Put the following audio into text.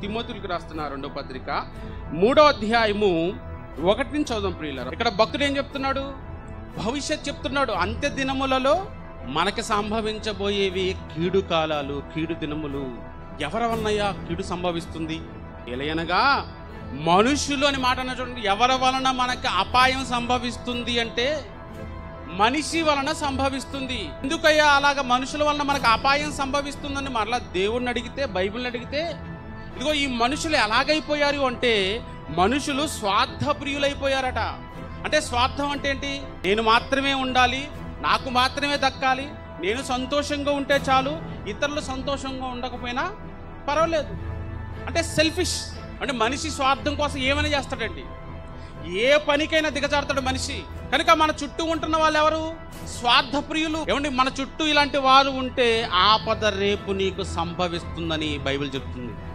తిమోతులకు రాస్తున్న రెండో పత్రిక మూడో అధ్యాయము ఒకటి నుంచి చదుదాం ప్రియులారా ఇక్కడ భక్తుడు ఏం చెప్తున్నాడు భవిష్యత్ చెప్తున్నాడు అంత్య దినములలో మనకి సంభవించబోయేవి కీడు కాలాలు కీడు దినములు ఎవరి వలనయ్యా కీడు సంభవిస్తుంది ఎలయనగా మనుషులు అని మాట అన్న చూడండి ఎవరి వలన మనకి అపాయం సంభవిస్తుంది అంటే మనిషి వలన సంభవిస్తుంది ఎందుకయ్యా అలాగ మనుషుల వలన మనకు అపాయం సంభవిస్తుందని మరలా దేవుణ్ణి అడిగితే బైబిల్ని అడిగితే ఇదిగో ఈ మనుషులు ఎలాగైపోయారు అంటే మనుషులు స్వార్థ ప్రియులైపోయారట అంటే స్వార్థం అంటే ఏంటి నేను మాత్రమే ఉండాలి నాకు మాత్రమే దక్కాలి నేను సంతోషంగా ఉంటే చాలు ఇతరులు సంతోషంగా ఉండకపోయినా పర్వాలేదు అంటే సెల్ఫిష్ అంటే మనిషి స్వార్థం కోసం ఏమైనా చేస్తాడండి ఏ పనికైనా దిగజారుతాడు మనిషి కనుక మన చుట్టూ ఉంటున్న వాళ్ళు ఎవరు స్వార్థ ప్రియులు ఏమండి మన చుట్టూ ఇలాంటి వారు ఉంటే ఆపద రేపు నీకు సంభవిస్తుందని బైబిల్ చెప్తుంది